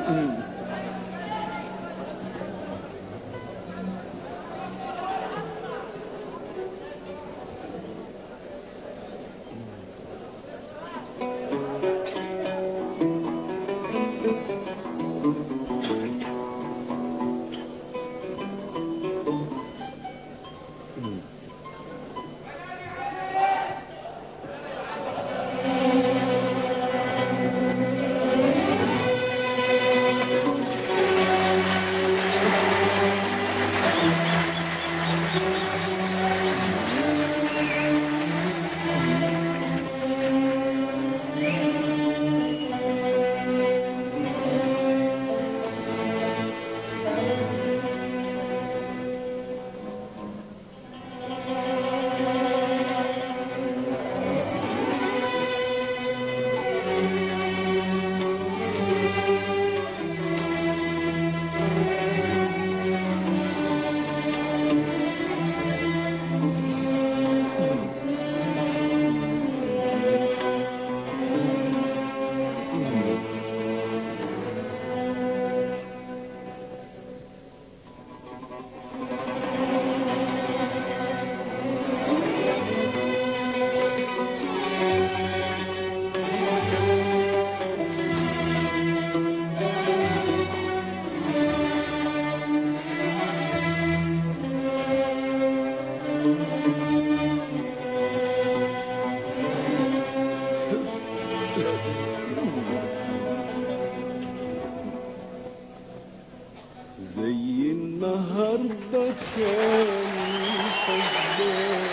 زي النهارده كان حبك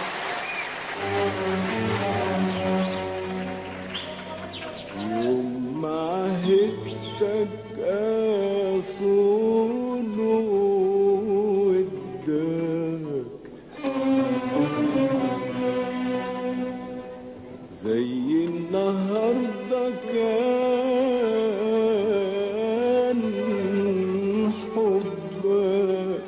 يوم ما عهدتك اصون ودك زي النهارده كان حبك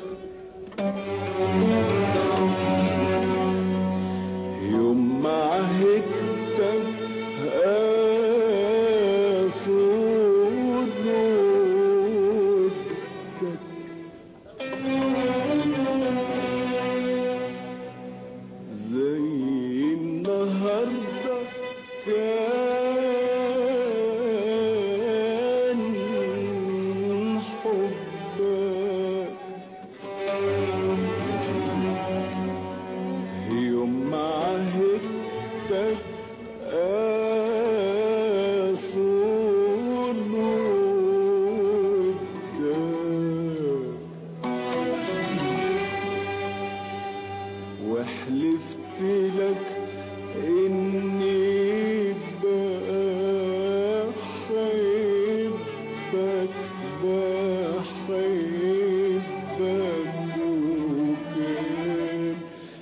يوم ما عهدتك اصون ودك زي النهارده كان حبك يوم ما عهدتك اصون ودك وحلفت لك اني بحبك بحبك وكان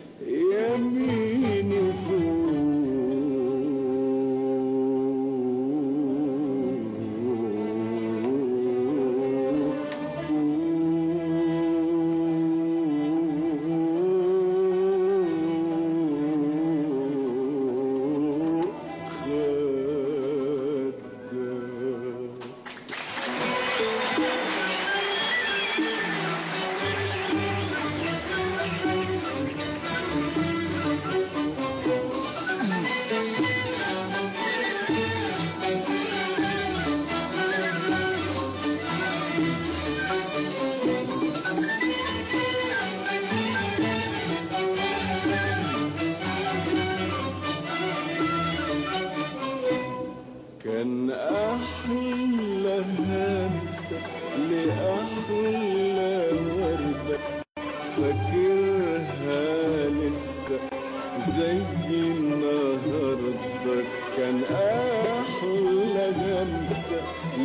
يميني فوق فوق خدك كان أحلى همسة لأحلى وردة فاكرها لسه زي النهاردة كان أحلى همسة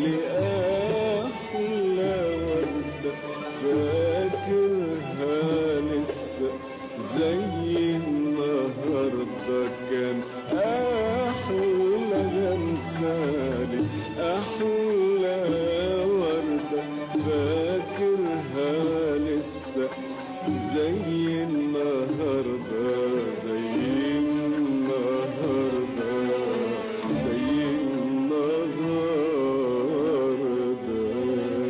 لأحلى وردة فاكرها لسه زي النهاردة كان أحلى غنسالي أحلى وردة فاكرها لسه زي النهاردة زي النهاردة زي النهاردة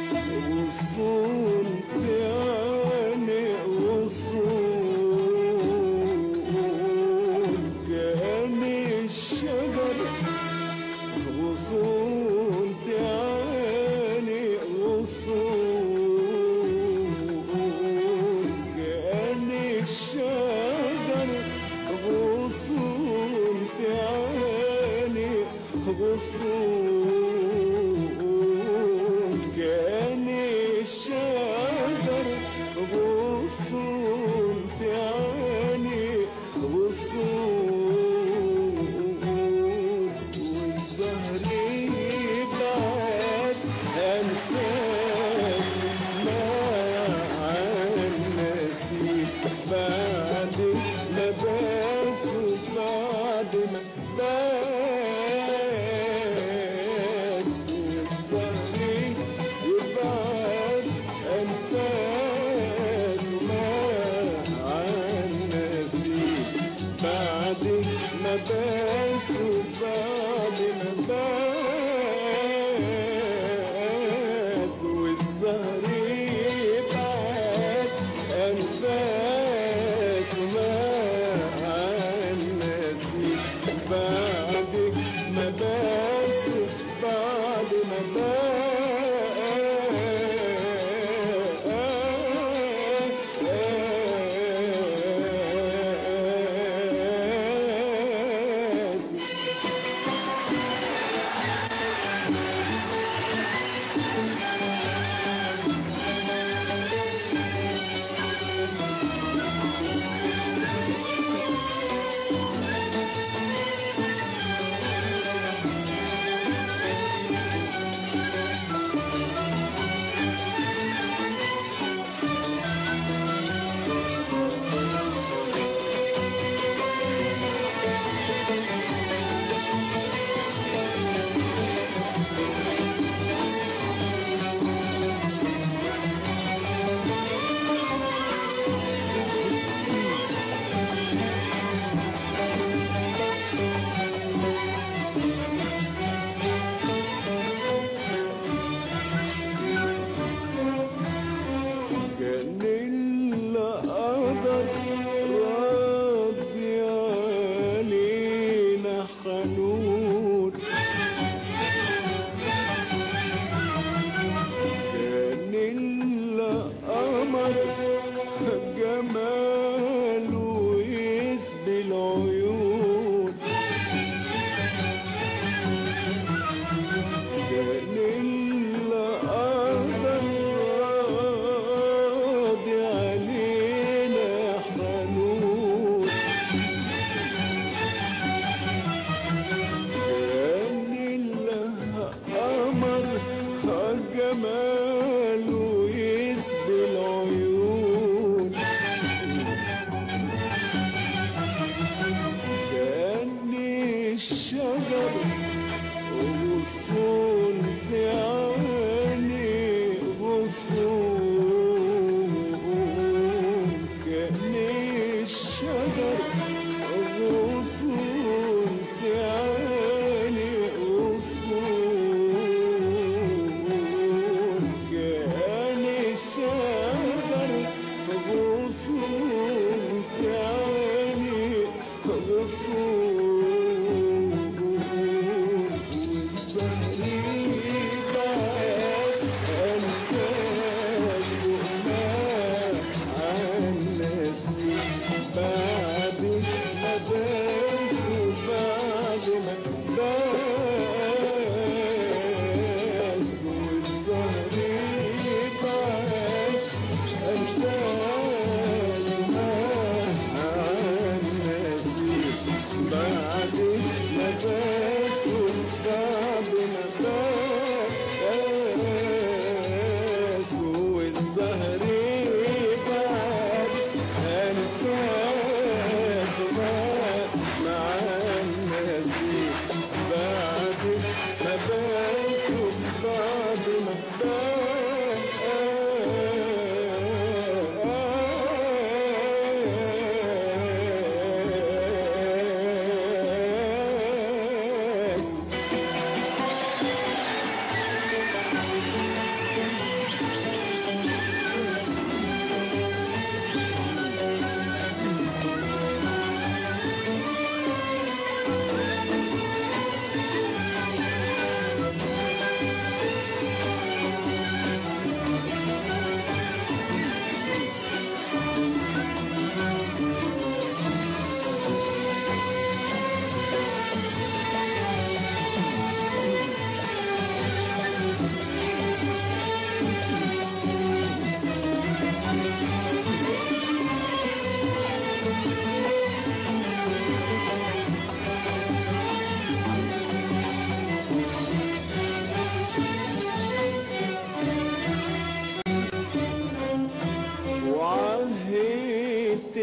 وصول تاني وصول كان الشجر غصون تاني غصون كان الشجر غصون تاني غصون كان الشجر غصون تاني غصون والزهر يبعد أنفاس مع النسيم بعد ما بس وبعد ما بس والزهر يبعد أنفاس مع النسيم بعد ما بس وبعد ما بس والزهر يبعد أنفاس مع النسيم بعد ما بس بعد ما بس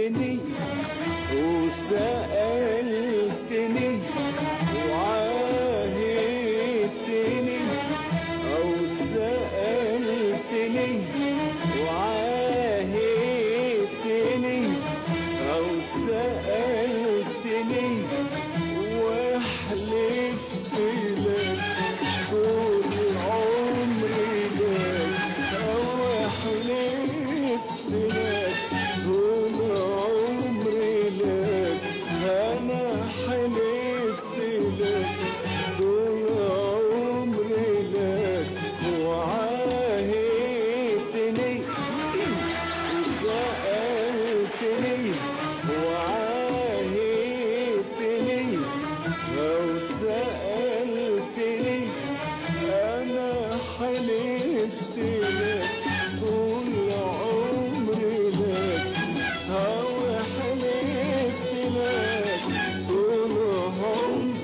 وعاهدتني وسألتني وعاهدتني أو سألتني وعاهدتني أو سألتني وحلفت لك طول عمري لك أو حلفت لك طول عمري لك أنا حلفت لك طول عمري لك وعاهدتني وسألتني وعاهدتني أو سألتني أنا حلفت لك طول عمري لك أو حلفت لك طول عمري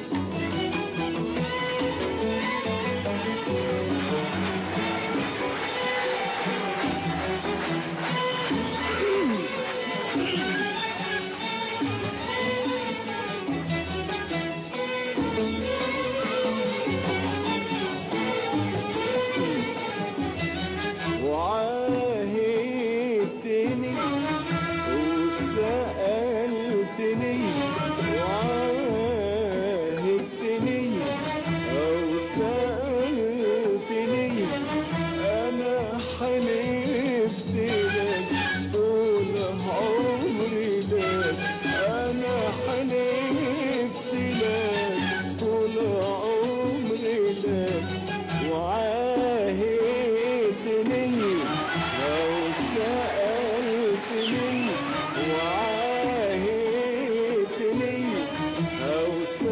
وعاهدتني وسألتني وعاهدتني أو سألتني أنا حلفت لك طول عمري لك أنا حلفت لك طول عمري لك وعاهدتني أو سألتني وعاهدتني أو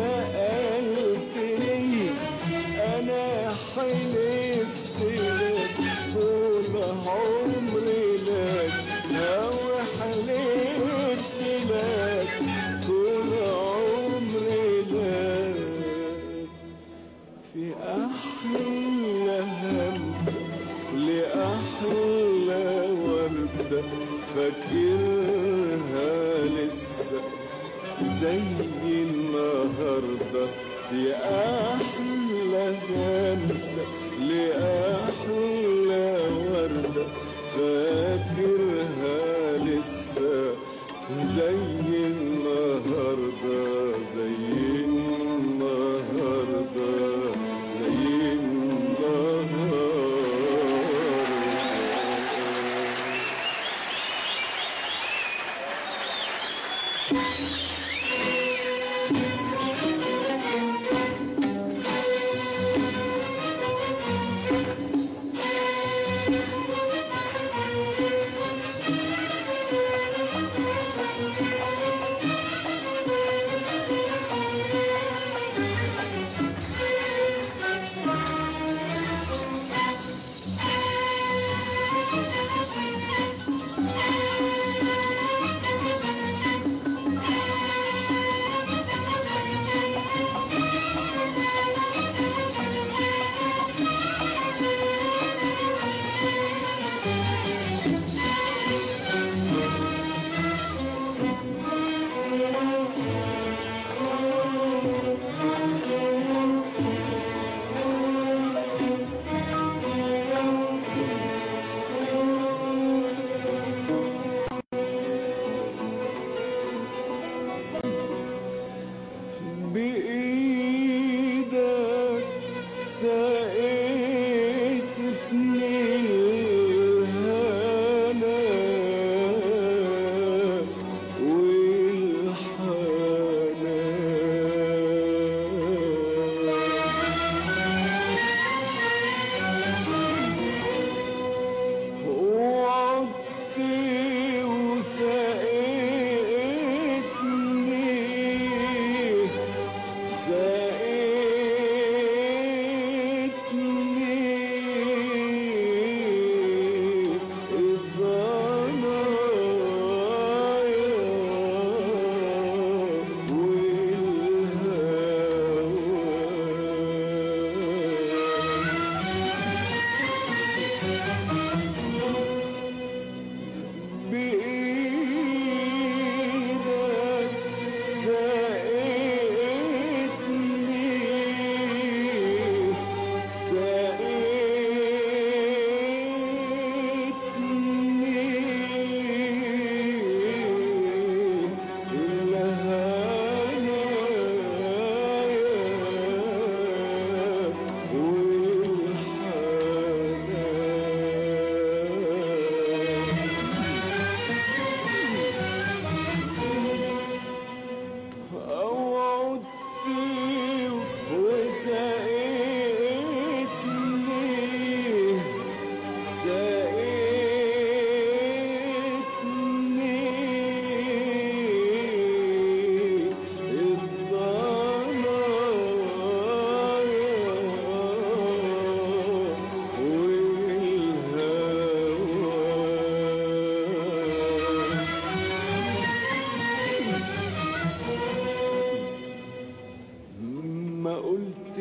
سألتني أنا حلفت لك طول عمري لك أو حلفت لك طول عمري لك في أحلى همسة لأحلى وردة فاكرها لسه زي النهاردة في أحلى همسة لأحلى وردة فاكرها لسه زي النهاردة زي النهاردة زي النهاردة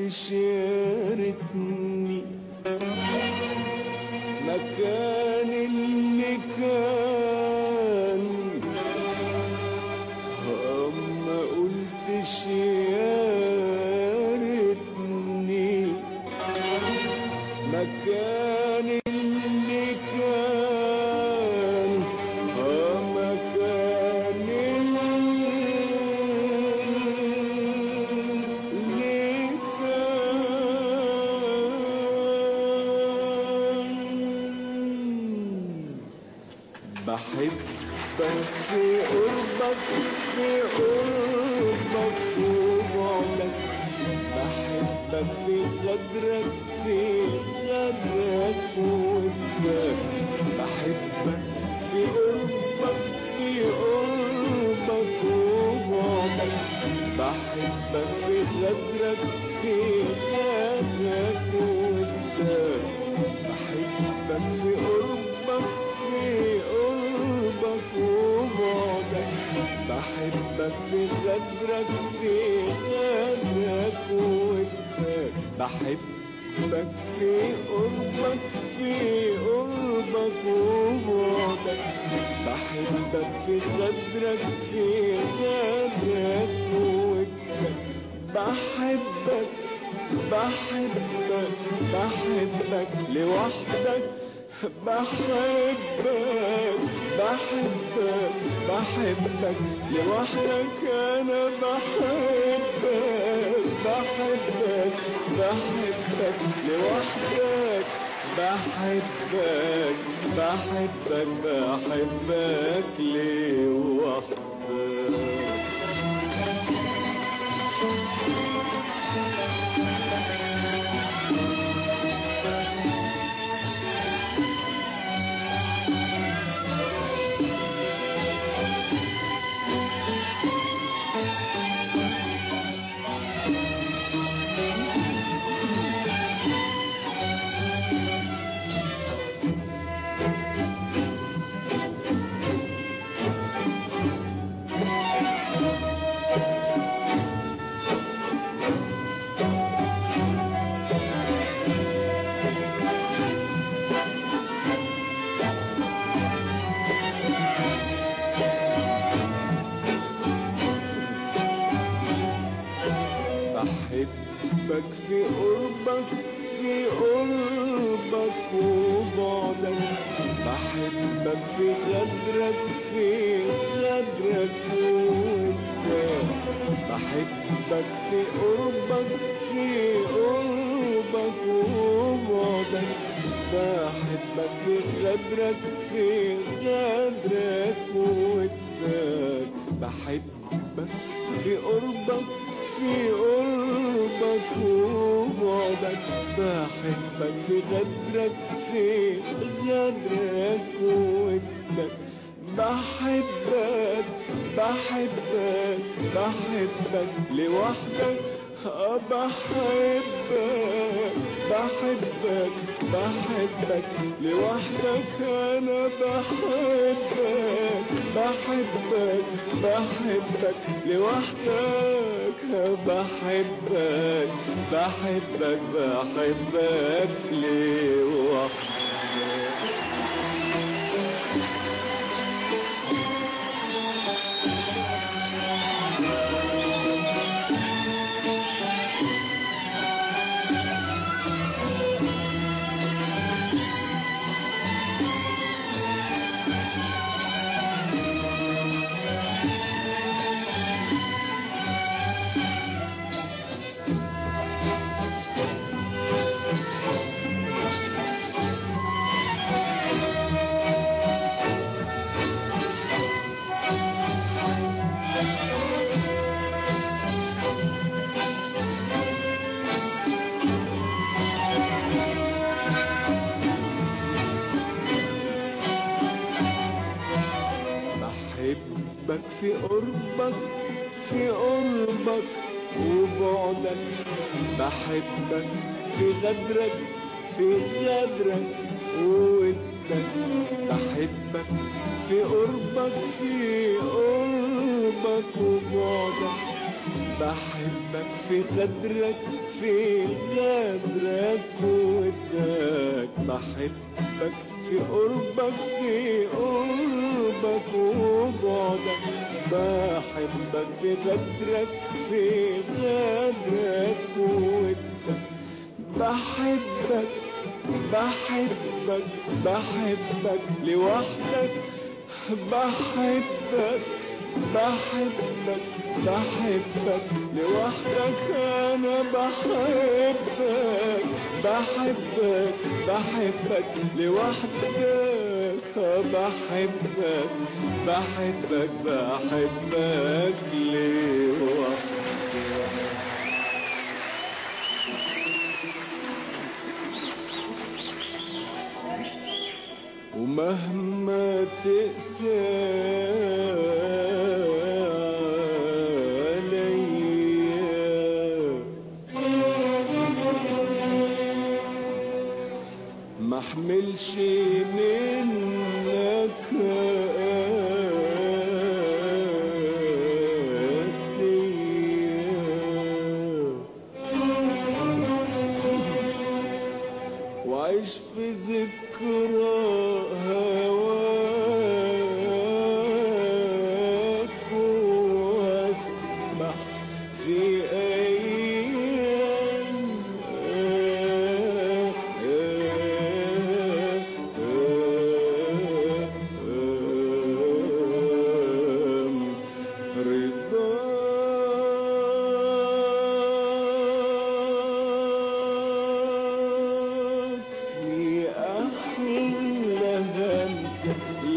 قلتش يا ريتني مكان اللي كان آه، ما قلتش يا ريتني مكان اللي كان آه، مكان اللي كان بحبك في قربك في قربك وبعدك بحبك في غدرك في غدرك وودك بحبك في قربك في قربك وبعدك بحبك في غدرك في غدرك وودك بحبك في قربك في قربك وبعدك بحبك في غدرك في غدرك وودك بحبك في قربك في قربك وبعدك بحبك في غدرك في غدرك وودك بحبك بحبك بحبك لوحدك بحبك بحبك بحبك لوحدك انا بحبك بحبك بحبك لوحدك بحبك بحبك بحبك لوحدك بحبك في قربك في قربك وبعدك بحبك في غدرك في غدرك وودك بحبك في قربك في قربك وبعدك بحبك في غدرك في غدرك وودك بحبك في قربك في قربك وبعدك بحبك في غدرك في غدرك وودك بحبك بحبك بحبك لوحدك آه، بحبك بحبك بحبك لوحدك انا بحبك بحبك بحبك لوحدك بحبك بحبك بحبك لوحدك بحبك في قربك في قربك وبعدك بحبك في غدرك في غدرك وودك بحبك في قربك في قربك وبعدك بحبك في غدرك في غدرك ودك بحبك في قربك في قربك وبعدك بحبك في غدرك في غدرك ودك بحبك بحبك بحبك لوحدك بحبك بحبك بحبك لوحدك انا بحبك بحبك بحبك لوحدك بحبك بحبك بحبك لوحدك ومهما تقسى عليا ما احملش منك قاسية وعيش في ذكرى هواك واسبح في أيام رضاك في أحلى همسة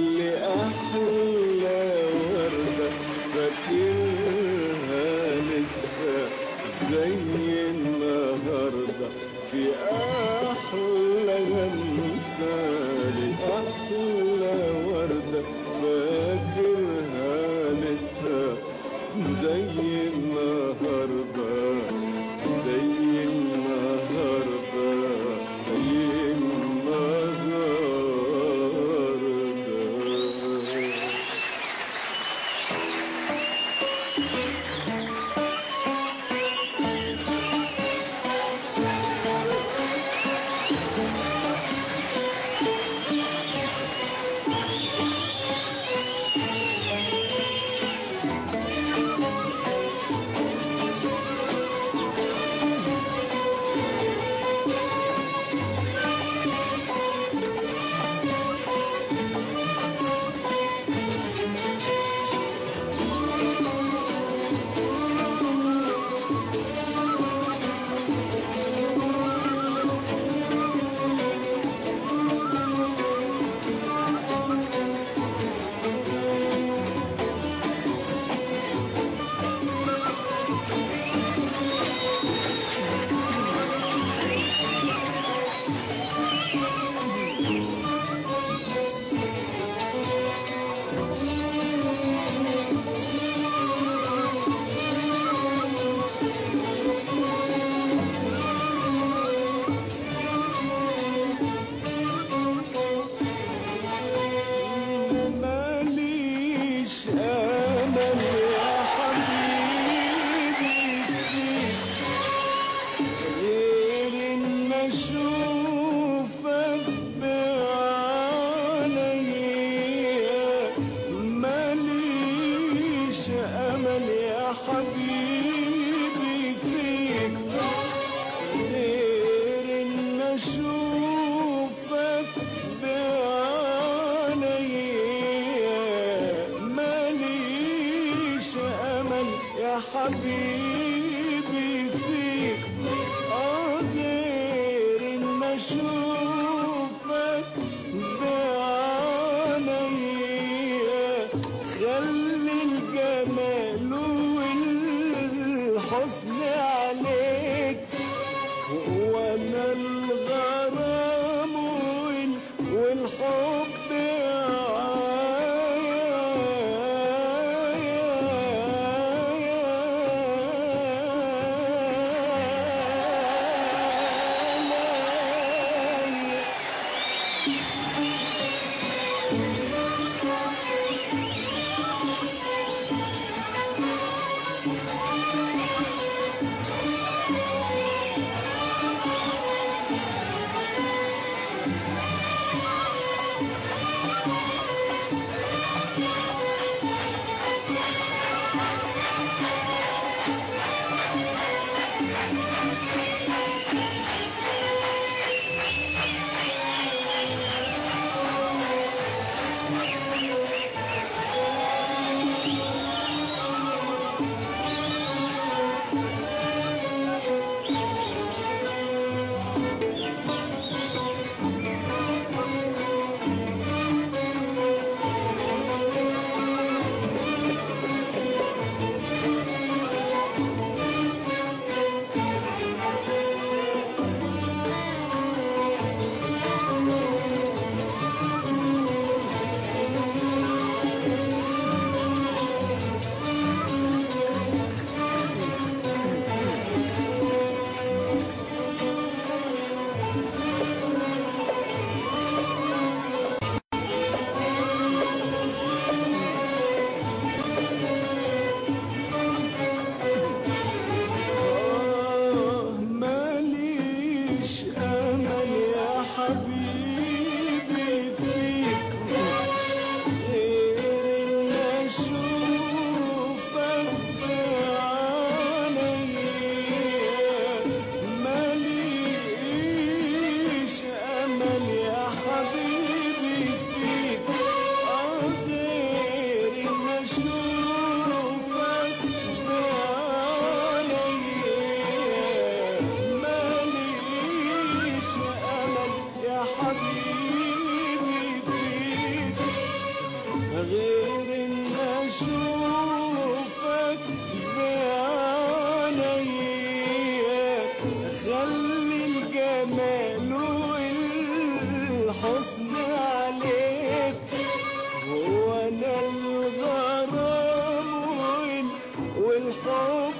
لأحلى وردة فاكرها لسه زي النهاردة في أحلى همسة لأحلى وردة فاكرها لسه زي النهاردة زي النهاردة زي النهاردة ماليش امل يا حبيبي فيك غير ان اشوفك بعينيا ماليش امل يا حبيبي فيك غير ان اشوفك بعينيا ماليش امل يا حبيبي فيك آه غير ان اشوفك بعينيا خلي الجمال والحسن عليك وانا الغرام وال- والحب عليا غصب عليك هو انا الغرام وال- والحب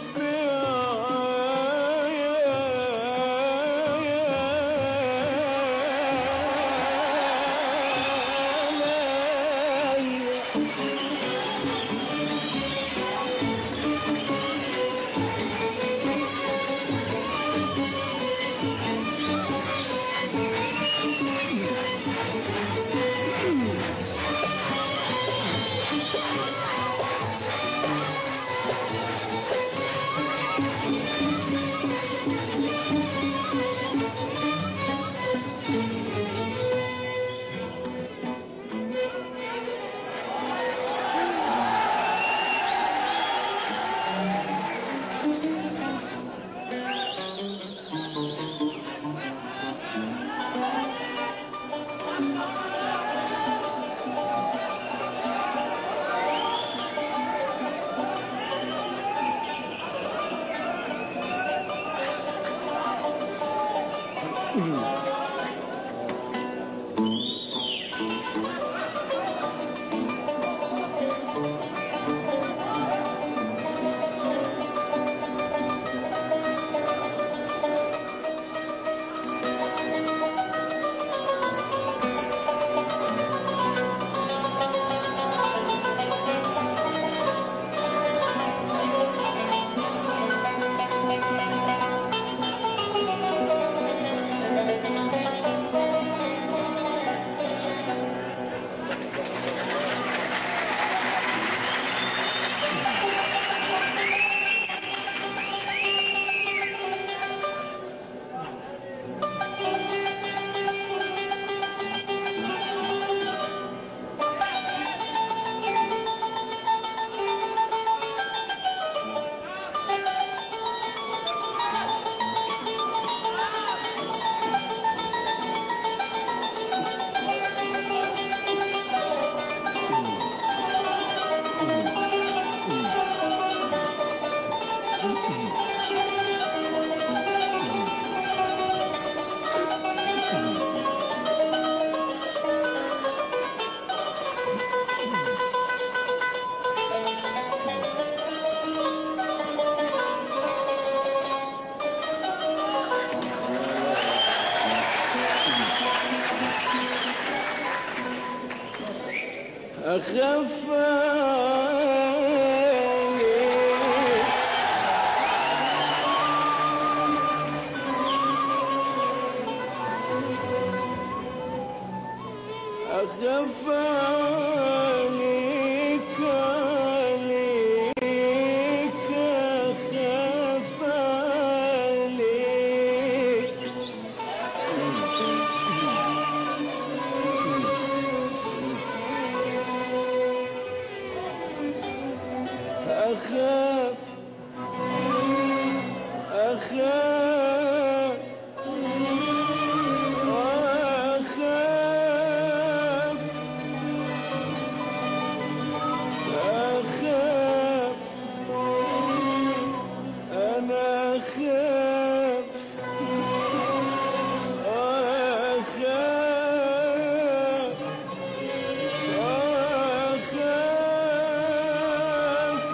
عليا أخاف عليك أخاف عليك عليك أخاف عليك أخاف أخاف أخاف أخاف أنا أخاف أخاف أخاف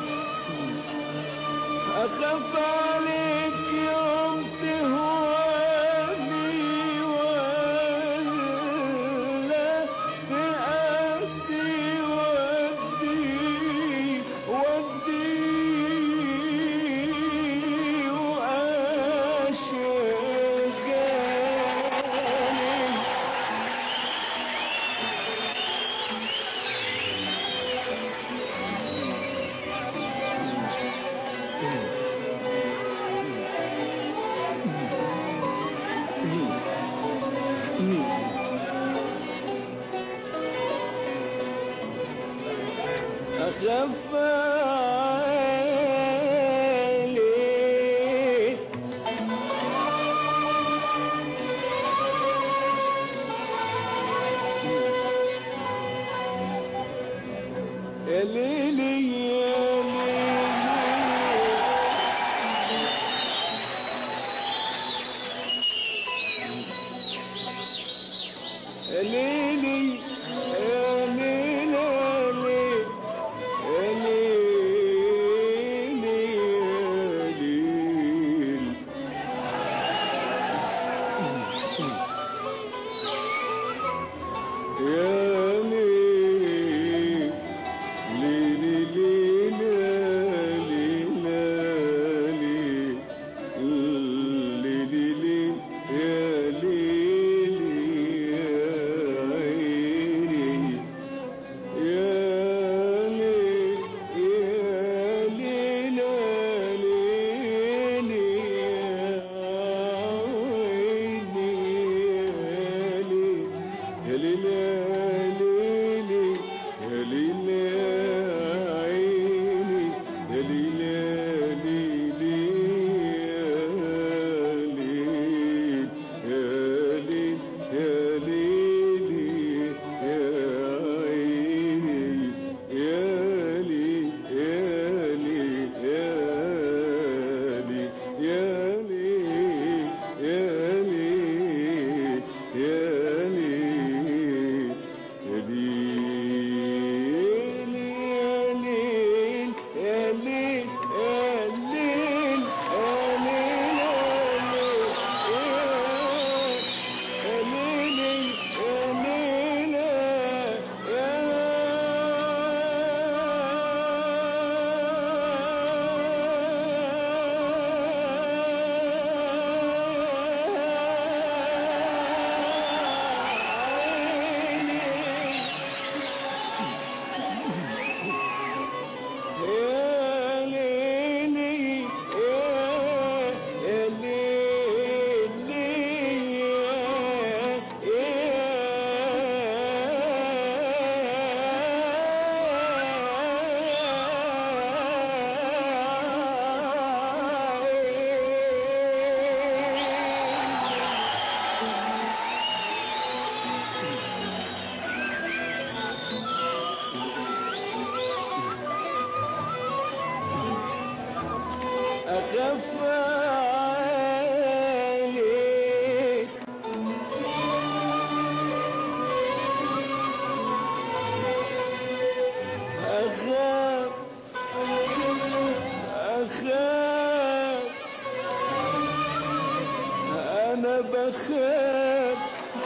أخاف عليك يوم تهواني ولا تقاسي ودي ودي وأشجاني أخاف عليك يا ليلي يا ليلي يا ليلي ليلي يا ليلى ليل يا ليلي يا ليل يا ليل ليلي ليلى ليلى ليل ليلي ليل يا ليلي يا عيني يا ليل يا ليلى ليلي يا عيني يا ليل يا ليل يا عيني يا ليل يا ليل يا ليل يا ليل يا عيني يا ليل يا ليل يا ليل يا ليل يا ليل يا ليل يا ليل يا ليل يا ليل يا ليل يا ليل يا ليلي يا ليلي أخف عليك أخاف أخاف أنا بخاف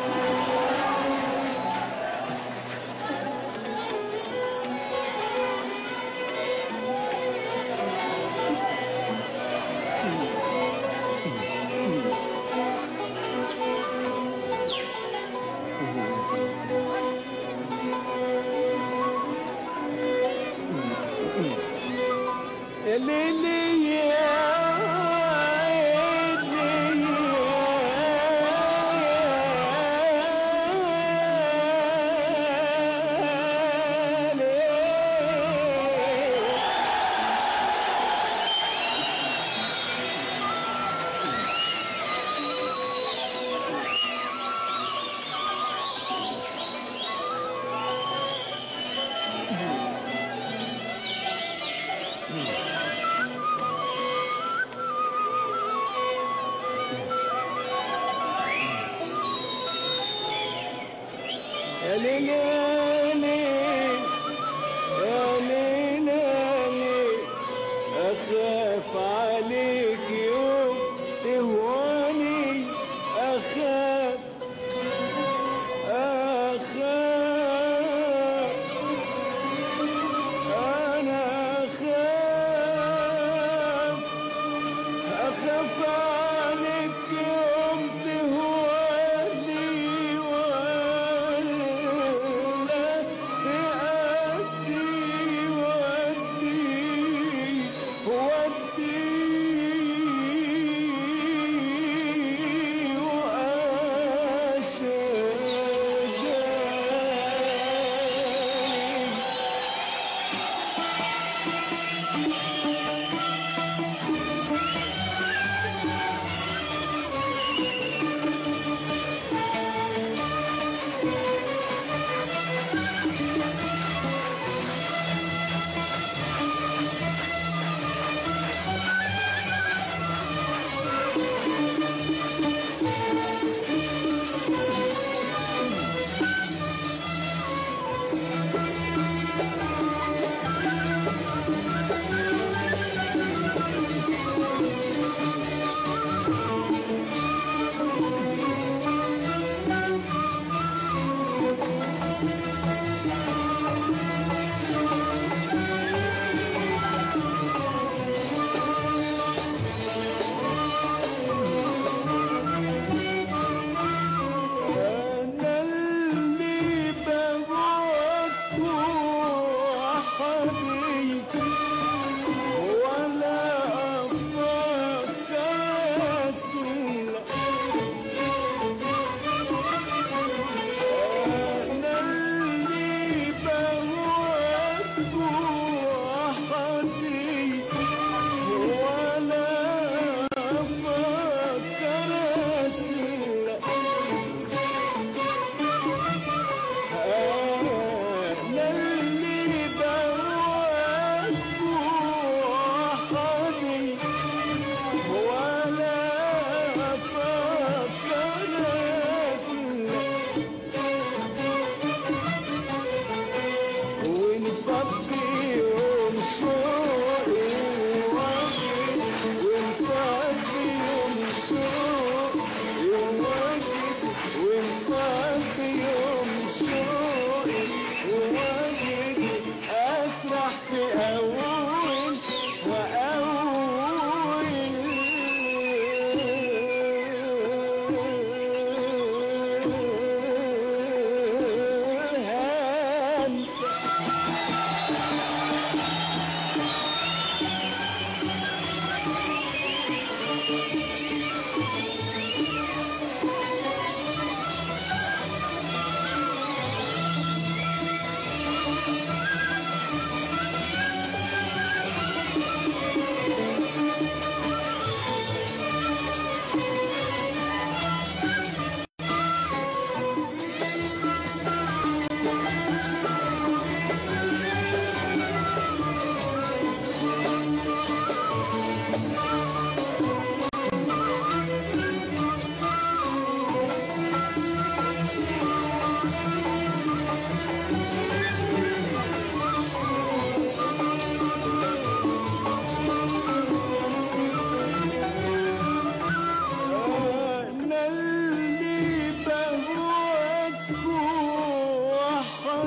يا ليلي يا عيني يا ليل يا ليل يا ليل يا ليل يا ليل أخاف عليك يوم تهواني أخاف أخاف أنا أخاف أخاف عليك يوم تهواني ولا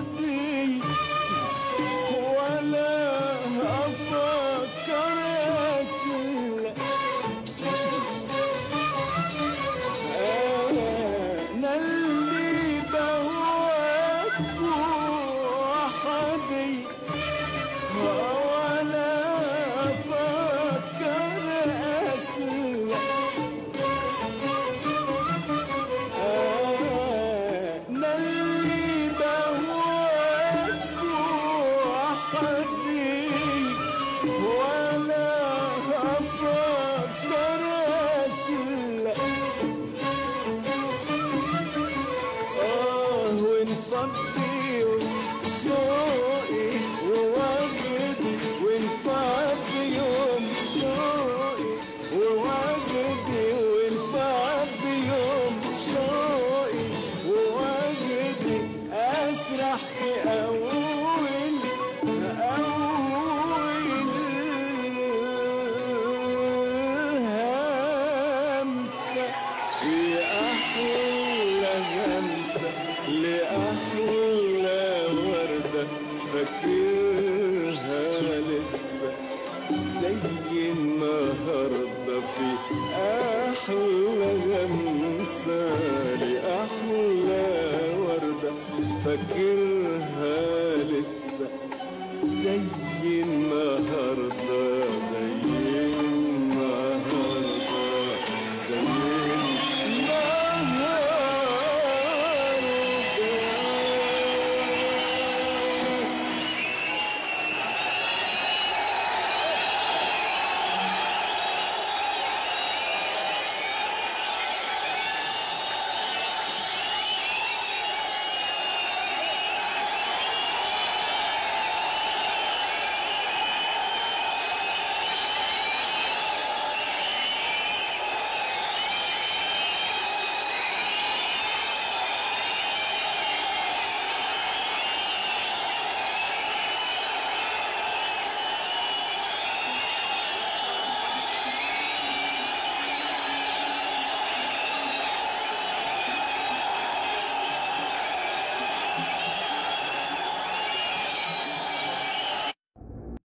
ماضي ولا أفكر أسلم أنا اللي بهواك وحدي ولا أفكر أسلم أنا اللي بهواك وحدي ولا أفكر أسلم آه ونفضي شوقي ووجدي ونفضي يوم شوقي ووجدي ونفضي يوم شوقي ووجدي أسرح في أول أول همسة في أحلى همسة لأحلى وردة فاكرها لسه زي النهاردة في أحلى همسة لأحلى وردة فاكرها لسه زي النهاردة